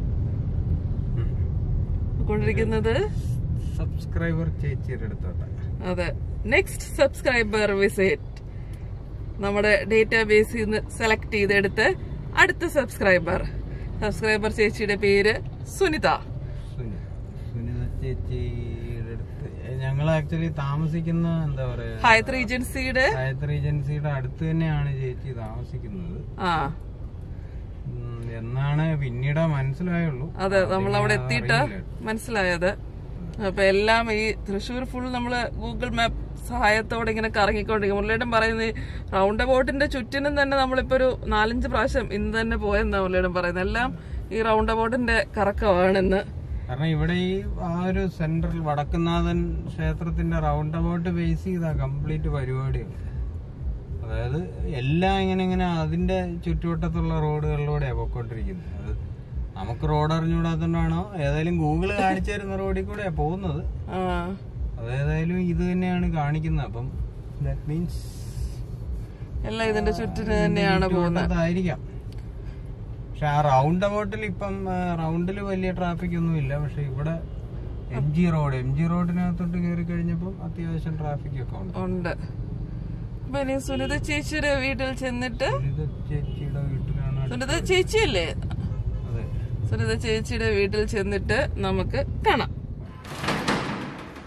കൊണ്ടിരിക്കുന്നത് സബ്സ്ക്രൈബർ ചേച്ചിയുടെ അടുത്തോട്ടെ അതെ നെക്സ്റ്റ് സബ്സ്ക്രൈബർ വിസിറ്റ് നമ്മുടെ ഡേറ്റാബേസിൽ നിന്ന് സെലക്ട് ചെയ്തെടുത്ത് അടുത്ത സബ്സ്ക്രൈബർ സബ്സ്ക്രൈബർ ചേച്ചിയുടെ പേര് സുനിത സുനി സുനിത ചേച്ചിയുടെ അടുത്ത് ഞങ്ങൾ ആക്ച്വലി താമസിക്കുന്ന എന്താ പറയാ ഹൈത്ത് റീജൻസിയുടെ ഗായത്രി ഏജൻസിയുടെ അടുത്ത് തന്നെയാണ് ചേച്ചി താമസിക്കുന്നത് ആ ഉം, എന്നാണ് പിന്നീട് മനസ്സിലായുള്ളൂ അതെ നമ്മൾ അവിടെ ആദ്യമേ എത്തിയിട്ട് അറിയില്ല. മനസ്സിലായത് അപ്പൊ എല്ലാം ഈ തൃശ്ശൂർ ഫുൾ നമ്മള് ഗൂഗിൾ മാപ്പ് സഹായത്തോടെ ഇങ്ങനെ കറങ്ങിക്കൊണ്ടിരിക്കും മുരളിയേടൻ പറയുന്നത് റൗണ്ട് അബൌട്ടിന്റെ ചുറ്റിനും തന്നെ നമ്മളിപ്പോ ഒരു നാലഞ്ച് പ്രാവശ്യം ഇന്ന് തന്നെ പോയെന്നാ മുരളിയേടൻ പറയുന്നത് എല്ലാം ഈ റൗണ്ട് അബൌട്ടിന്റെ കറക്കമാണെന്ന് കാരണം ഇവിടെ ഈ ആ ഒരു സെൻട്രൽ വടക്കുന്നാഥൻ ക്ഷേത്രത്തിന്റെ റൗണ്ട് അബൌട്ട് ബേസ് ചെയ്താ കംപ്ലീറ്റ് പരിപാടികൾ അതായത് എല്ലാം ഇങ്ങനെ ഇങ്ങനെ അതിന്റെ ചുറ്റുവട്ടത്തുള്ള റോഡുകളിലൂടെയാണ് പോയിക്കൊണ്ടിരിക്കുന്നത് അത് നമുക്ക് റോഡ് അറിഞ്ഞുകൂടാത്തോണ്ടാണോ ഏതായാലും ഗൂഗിള് കാണിച്ചു തരുന്ന റോഡിൽ കൂടെയാ പോകുന്നത് ആ അതേതായാലും ഇത് തന്നെയാണ് കാണിക്കുന്നത് അപ്പം ദാറ്റ് മീൻസ് എല്ലാം ഇതിന്റെ ചുറ്റിന് തന്നെയാണ് പോകുന്നത് ആയിരിക്കാം പക്ഷെ ആ റൗണ്ട് അബൌട്ടിൽ ഇപ്പം റൗണ്ടിൽ വലിയ ട്രാഫിക് ഒന്നും ഇല്ല പക്ഷെ ഇവിടെ M G road M G റോഡിനകത്തോട്ട് കയറി കഴിഞ്ഞപ്പോൾ അത്യാവശ്യം ട്രാഫിക് ഒക്കെ ഉണ്ട് ഉണ്ട് അപ്പൊ ഇനി സുനിത ചേച്ചിയുടെ വീട്ടിൽ ചെന്നിട്ട് ഇത് ചേച്ചിയുടെ വീട്ടിലാണ് അടുത്ത്. സുനിത ചേച്ചിയല്ലേ അതെ സുനിത ചേച്ചിയുടെ വീട്ടിൽ ചെന്നിട്ട് നമുക്ക് കാണാം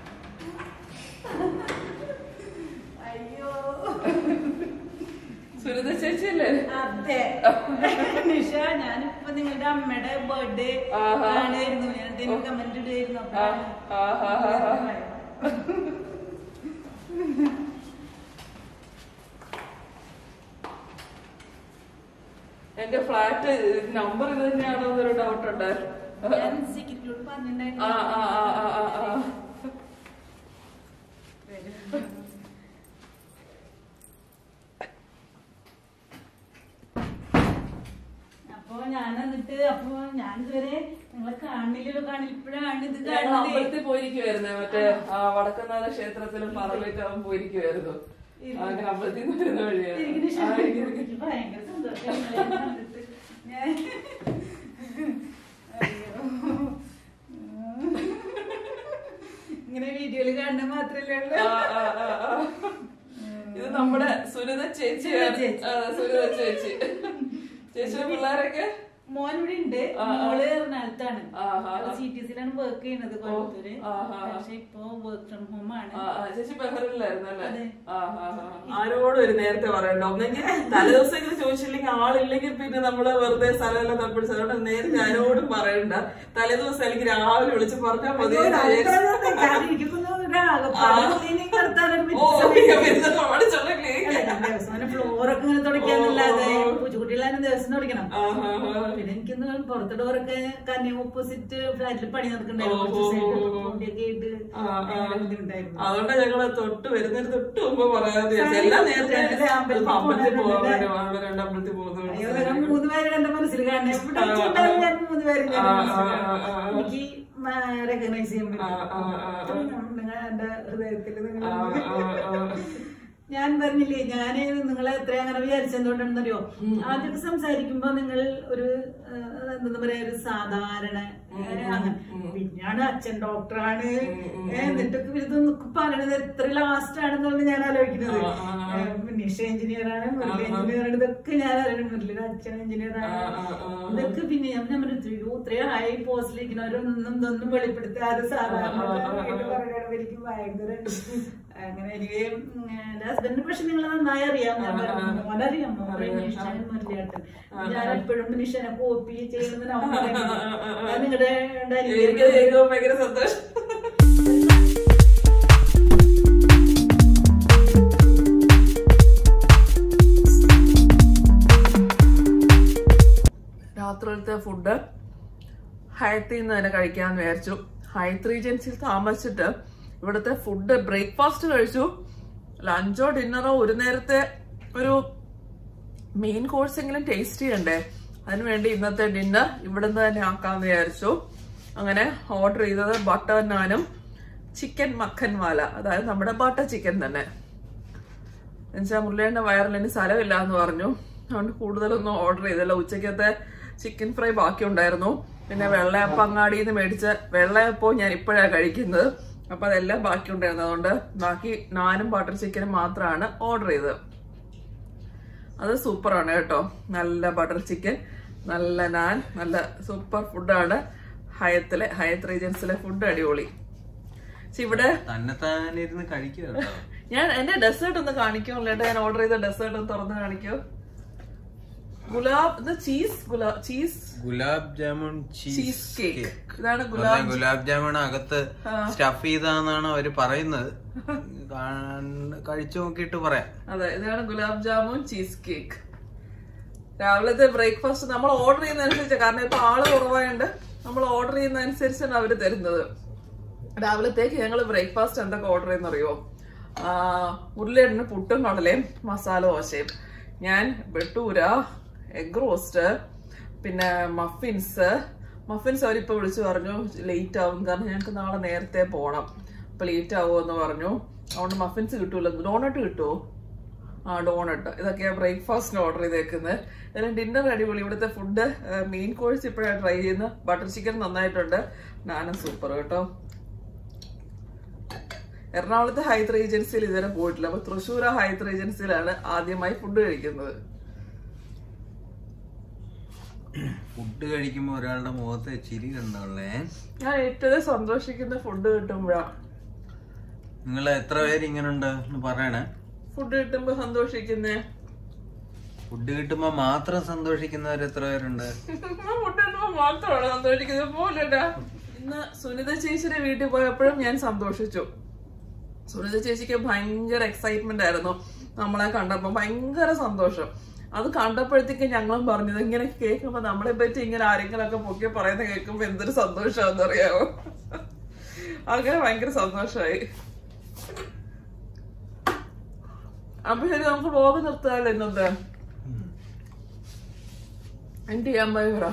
സുനിത സുനിത ചേച്ചിയല്ലേ അതെ നിഷ ഞാനിപ്പോ നിങ്ങളുടെ അമ്മയുടെ ബർത്ത്ഡേ ആഹാ. കാണായിരുന്നു ഞാൻ ഇതിന് കമന്റ് ഇടുമായിരുന്നു ആ, ആ, ആ, ആ, ആ. എന്റെ ഫ്ലാറ്റ് നമ്പർ ഇത് തന്നെയാണോ എന്നൊരു ഡൗട്ട് ഉണ്ടായിരുന്നു ഞാൻ സെക്യൂരിറ്റിയോട് പറഞ്ഞിട്ടുണ്ടായിരുന്നു ആ ആ ആ ആ ആ ആ അപ്പൊ ഞാൻ എന്നിട്ട് അപ്പൊ ഞാൻ ഇതുവരെ നിങ്ങളെ കാണില്ലല്ലോ കാണില്ല ഇപ്പോഴാണ് ഇത് ഞങ്ങൾ കാണുന്നത് അമ്പലത്തിൽ പോയിരിക്കുവായിരുന്നേ മറ്റേ ആ, വടക്കുന്നാഥ ക്ഷേത്രത്തിലും പറമ്പിലേക്ക് അവൻ പോയിരിക്കുവായിരുന്നു അങ്ങനെ അമ്പലത്തിൽ നിന്ന് വരുന്ന വഴിയാണ് എനിക്ക് നിഷ- ആ, ഇരിക്ക്, ഇരിക്ക്. എനിക്ക് ഭയങ്കര സന്തോഷം നിങ്ങളെ കണ്ടിട്ട്. ഞാൻ അയ്യോ. ഇങ്ങനെ വീഡിയോയിൽ കാണുന്ന മാത്രല്ലേ ഉള്ളൂ ആ, ആ, ആ, ആ. ഇത് നമ്മുടെ സുനിത ചേച്ചിയാണ് ചേച്ചി. ആ, സുനിത ചേച്ചി ചേച്ചിയുടെ പിള്ളേരൊക്കെ മോൻ ഇവിടെ ഉണ്ട് ആ, ആ. മോള് എറണാകുളത്താണ് ആ, ആ, ആ. സി ടി സിയിലാണ് വർക്ക് ചെയ്യുന്നത് കോയമ്പത്തൂര് ആ, ആ, ആ. പക്ഷെ ഇപ്പൊ വർക്ക് ഫ്രം ഹോം ആണ് ആ, ആ, ചേച്ചി ബഹറിലായിരുന്നു അല്ലേ അതെ. ആ, ആ, ആ. ആരോടും ഒരു നേരത്തെ പറയണ്ട ഒന്നെങ്കിൽ തലേദിവസം ചോദിച്ചില്ലെങ്കിൽ ആളില്ലെങ്കിൽ പിന്നെ നമ്മള് വെറുതെ സ്ഥലമെല്ലാം തപ്പിടിച്ച് അതുകൊണ്ട് നേരത്തെ ആരോടും പറയണ്ട തലേദിവസം അല്ലെങ്കിൽ രാവിലെ വിളിച്ച് പറഞ്ഞാൽ മതി എന്ന് വിചാരിച്ചു. ഞാൻ എനിക്കിപ്പോ ഒരാകപ്പാട് cleaning നടത്താനൊരു ഓ മിനിറ്റ് സമയം പിന്നെ പഠിച്ചുള്ള ക്ലീൻ അല്ല, ഞാൻ ദിവസം ഫ്ലോറൊക്കെ ഇങ്ങനെ തുടയ്ക്കാന്നല്ലാതെ ഓ, ഓ. പൂച്ചക്കുട്ടികളാണ് ദിവസം തുടയ്ക്കണം ആ, ആ, ആ. പിന്നെ എനിക്കിന്ന് പുറത്തെ ഡോറൊക്കെ കന്നി ഓപ്പോസിറ്റ് ഫ്ലാറ്റിൽ പണി നടക്കണ്ടായിരുന്നു ഓ, കുറച്ച് ഓ, സൈഡ് ഓ, ഓ. കൊണ്ടിയൊക്കെ ഇട്ട് ആ, ആ. ഭയങ്കര ബുദ്ധിമുട്ടായിരുന്നു അതുകൊണ്ട് ഞങ്ങള് തൊട്ട് വരുന്നതിന് തൊട്ട് മുമ്പ് പറയാതെ എല്ലാം നേരത്തെ അതെ, അമ്പലത്തിൽ അമ്പലത്തിൽ പോകാൻ പോകാൻ വേണ്ടി. അവിടെ രണ്ട് അമ്പലത്തിൽ അയ്യോ ഞങ്ങൾ പോകുന്നു മൂന്ന് പേര് എന്റെ മനസ്സിൽ കാണണേ ഇവിടെ ആ, ആ. ഉണ്ടാവും ഞാൻ മൂന്ന് പേര് ആ, ആ, ആ, ആ, ആ. എനിക്ക് റെക്കഗ്നൈസ് ചെയ്യാൻ ആ, ആ, ആ, ആ. പറ്റും നിങ്ങൾ എന്റെ ഹൃദയത്തിൽ നിങ്ങൾ ആ, ആ, ആ. ഞാൻ പറഞ്ഞില്ലേ ഞാൻ നിങ്ങളെ എത്ര അങ്ങനെ വിചാരിച്ചെന്തുകൊണ്ടാണെന്നറിയോ ആദ്യമൊക്കെ സംസാരിക്കുമ്പോ നിങ്ങൾ ഒരു ആ, എന്താ പറയാ ഒരു സാധാരണ ഏ, അങ്ങനെ പിന്നെയാണ് അച്ഛൻ ഡോക്ടറാണ് ഏ, എന്നിട്ടൊക്കെ ഇതൊക്കെ പറയണത് എത്ര ലാസ്റ്റ് ആണെന്നുള്ളത് ഞാൻ ആലോചിക്കുന്നത് ആ, ആ, ആ. ഏ, നിഷ എഞ്ചിനീയർ ആണ് മുരളി എഞ്ചിനീയർ ആണ് ഇതൊക്കെ ഞാൻ അറിയണം മുരളിയുടെ അച്ഛൻ എഞ്ചിനീയർ ആണ് ആ, ആ, ആ. ഇതൊക്കെ പിന്നെ ഞാൻ ഞാൻ പറഞ്ഞു, "അയ്യോ, ഇത്രയും ഹൈ പോസ്റ്റിലിരിക്കുന്നവരൊന്നും ഇതൊന്നും വെളിപ്പെടുത്താതെ സാധാരണ പറയണത് എനിക്ക് ഭയങ്കര അങ്ങനെ എനിക്ക് എന്റെ ഹസ്ബൻഡിന് പക്ഷെ നിങ്ങൾ നന്നായി അറിയാം ഞാൻ പറഞ്ഞു, മോനറിയാം മോനെ നിഷാൻ മുരളിയാട്ടൻ ഞാൻ എപ്പോഴും നിഷനെ കോപ്പി ചെയ്യുന്നത് ഞാൻ നിങ്ങളുടെ എനിക്ക് കേൾക്കുമ്പോ ഭയങ്കര സന്തോഷം രാത്രിയിലത്തെ ഫുഡ് ഹയത്തിൽ നിന്ന് തന്നെ കഴിക്കാന്ന് വിചാരിച്ചു ഹയത്ത് റീജൻസിൽ താമസിച്ചിട്ട് ഇവിടുത്തെ ഫുഡ് ബ്രേക്ക്ഫാസ്റ്റ് കഴിച്ചു ലഞ്ചോ ഡിന്നറോ ഒരു നേരത്തെ ഒരു മെയിൻ കോഴ്സ് എങ്കിലും ടേസ്റ്റ് ചെയ്യണ്ടേ അതിനുവേണ്ടി ഇന്നത്തെ ഡിന്നർ ഇവിടുന്ന് തന്നെ ആക്കാന്ന് വിചാരിച്ചു അങ്ങനെ ഓർഡർ ചെയ്തത് ബട്ടർ നാനും ചിക്കൻ മക്കൻ വാല അതായത് നമ്മുടെ ബട്ടർ ചിക്കൻ തന്നെ എന്നുവെച്ചാൽ മുരളിയുടെ വയറിൽ ഇനി സ്ഥലമില്ല എന്ന് പറഞ്ഞു അതുകൊണ്ട് കൂടുതലൊന്നും ഓർഡർ ചെയ്തില്ല ഉച്ചക്കത്തെ ചിക്കൻ ഫ്രൈ ബാക്കി ഉണ്ടായിരുന്നു പിന്നെ വെള്ളയപ്പം അങ്ങാടിയിൽ നിന്ന് മേടിച്ച വെള്ളയപ്പവും ഞാൻ ഇപ്പോഴാണ് കഴിക്കുന്നത് അപ്പൊ അതെല്ലാം ബാക്കി ഉണ്ടായിരുന്നു അതുകൊണ്ട് ബാക്കി നാനും ബട്ടർ ചിക്കനും മാത്രമാണ് ഓർഡർ ചെയ്തത് അത് സൂപ്പറാണ് കേട്ടോ നല്ല ബട്ടർ ചിക്കൻ നല്ല നാൻ നല്ല സൂപ്പർ ഫുഡാണ് ഹയത്തിലെ ഹയത്ത് റീജൻസിലെ ഫുഡ് അടിപൊളി പക്ഷെ ഇവിടെ തന്നെ താനിരുന്ന് കഴിക്കുക കേട്ടോ ഞാൻ എന്റെ ഡെസേർട്ട് ഒന്ന് കാണിക്കുമല്ലോ ഞാൻ ഓർഡർ ചെയ്ത ഡെസേർട്ട് ഒന്ന് തുറന്ന് കാണിക്കോ ഗുലാബ് ഇത് cheese gulab cheese gulab jamun cheese cake ഇതാണ് അതെ, ഗുലാബ് ഗുലാബ് ജാമുൻ അകത്ത് സ്റ്റഫ് ചെയ്താന്നാണ് അവര് പറയുന്നത് കാണ്- കഴിച്ചു നോക്കിയിട്ട് പറയാം അതെ ഇതാണ് ഗുലാബ് ജാമുൻ ചീസ് കേക്ക് രാവിലത്തെ ബ്രേക്ക്ഫാസ്റ്റ് നമ്മൾ ഓർഡർ ചെയ്യുന്നതനുസരിച്ച് കാരണം ഇപ്പൊ ആള് കുറവായോണ്ട് നമ്മൾ ഓർഡർ ചെയ്യുന്നതനുസരിച്ചാണ് അവര് തരുന്നത് രാവിലത്തേക്ക് ഞങ്ങൾ ബ്രേക്ക്ഫാസ്റ്റ് എന്തൊക്കെ ഓർഡർ ചെയ്യുന്നറിയോ ഉരുളേടിന് പുട്ടും കടലയും മസാല ദോശയും ഞാൻ ബട്ടൂര എഗ് റോസ്റ്റ് പിന്നെ മഫിൻസ് മഫിൻസ് അവരിപ്പോ വിളിച്ചു പറഞ്ഞു ലേറ്റ് ആവും കാരണം ഞങ്ങൾക്ക് നാളെ നേരത്തെ പോണം അപ്പൊ ലേറ്റ് ആവുമെന്ന് പറഞ്ഞു അതുകൊണ്ട് മഫിൻസ് കിട്ടൂല ഡോണട്ട് കിട്ടുമോ ആ ഡോണട്ട് ഇതൊക്കെയാ ബ്രേക്ക്ഫാസ്റ്റിന് ഓർഡർ ചെയ്തേക്കുന്നത് എന്നാലും ഡിന്നർ അടിപൊളി ഇവിടുത്തെ ഫുഡ് മെയിൻ കോഴ്സ് ഇപ്പോഴാണ് ട്രൈ ചെയ്യുന്നത് ബട്ടർ ചിക്കൻ നന്നായിട്ടുണ്ട് നാനും സൂപ്പർ കേട്ടോ എറണാകുളത്തെ ഹൈത്ത് ഏജൻസിയിൽ ഇതുവരെ പോയിട്ടില്ല അപ്പൊ തൃശ്ശൂർ ഹൈത്ത് ഏജൻസിയിലാണ് ആദ്യമായി ഫുഡ് കഴിക്കുന്നത് ഫുഡ് കഴിക്കുമ്പോ ഒരാളുടെ മുഖത്ത് ചിരി കണ്ടോളേ ഞാൻ ഏറ്റവും സന്തോഷിക്കുന്ന ഫുഡ് കിട്ടുമ്പോഴാണ് നിങ്ങൾ എത്ര പേര് ഇങ്ങനെ ഉണ്ട് എന്ന് പറയണേ ഫുഡ് കിട്ടുമ്പോ സന്തോഷിക്കുന്നേ ഫുഡ് കിട്ടുമ്പോ മാത്രം സന്തോഷിക്കുന്നവർ എത്ര പേരുണ്ട് മുട്ടുമ്പോ മാത്രമാണ് സന്തോഷിക്കുന്നത് പോലെടാ ഇന്ന് സുനിത ചേച്ചിയുടെ വീട്ടിൽ പോയപ്പോഴും ഞാൻ സന്തോഷിച്ചു സുനിത ചേച്ചിക്ക് ഭയങ്കര എക്സൈറ്റ്മെന്റ് ആയിരുന്നു നമ്മളെ കണ്ടപ്പോ ഭയങ്കര സന്തോഷം അത് കണ്ടപ്പോഴത്തേക്ക് ഞങ്ങളും പറഞ്ഞത് ഇങ്ങനെ കേൾക്കുമ്പോ നമ്മളെ പറ്റി ഇങ്ങനെ ആരെങ്കിലും ഒക്കെ പൊക്കി പറയുന്ന കേൾക്കുമ്പോ എന്തൊരു സന്തോഷമാണെന്ന് അറിയാമോ അങ്ങനെ ഭയങ്കര സന്തോഷമായി അപ്പൊ ശരി നമുക്ക് വ്ലോഗ് നിർത്താമല്ലോ ഇന്നത്തെ എന്ത് ചെയ്യാൻ പോയി പറ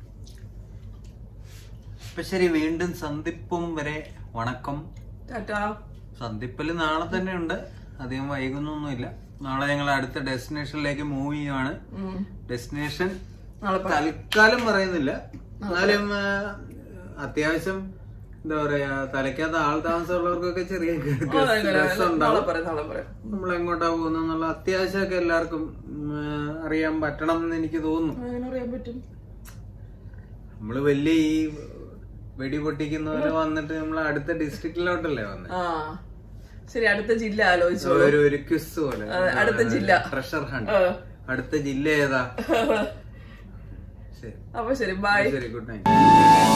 അപ്പൊ ശരി വീണ്ടും സന്ധിപ്പും വരെ വണക്കം ടാറ്റാ സന്ധിപ്പല് നാളെ തന്നെ ഉണ്ട് അധികം വൈകുന്നൊന്നുമില്ല നാളെ ഞങ്ങൾ അടുത്ത ഡെസ്റ്റിനേഷനിലേക്ക് മൂവ് ചെയ്യുവാണ് ഉം. ഡെസ്റ്റിനേഷൻ നാളെ പറ തൽക്കാലം പറയുന്നില്ല എന്നാലും ആ, അത്യാവശ്യം എന്താ പറയാ തലയ്ക്കകത്ത് ആൾ താമസമുള്ളവർക്കൊക്കെ ചെറിയ ഓ, ഭയങ്കര. stress നാളെ ഉണ്ടാവും പറയാം നാളെ പറയാം നമ്മൾ എങ്ങോട്ടാ പോകുന്നുള്ള അത്യാവശ്യമൊക്കെ എല്ലാവർക്കും ഉം, അറിയാൻ പറ്റണം എന്ന് എനിക്ക് തോന്നുന്നു അങ്ങനെ അറിയാൻ പറ്റും നമ്മള് വലിയ ഈ വെടി പൊട്ടിക്കുന്നവര് വന്നിട്ട് നമ്മൾ അടുത്ത ഡിസ്ട്രിക്റ്റിലോട്ടല്ലേ വന്നത് ആ ശരി അടുത്ത ജില്ല ആലോചിച്ചു ഒരു ഒരു ക്വിസ് പോലെ അതെ, അടുത്ത ജില്ല. ട്രഷർ ഹണ്ട് ആ. അടുത്ത ജില്ല ഏതാ ശരി അപ്പൊ ശരി ബൈ ശരി ഗുഡ് നൈറ്റ്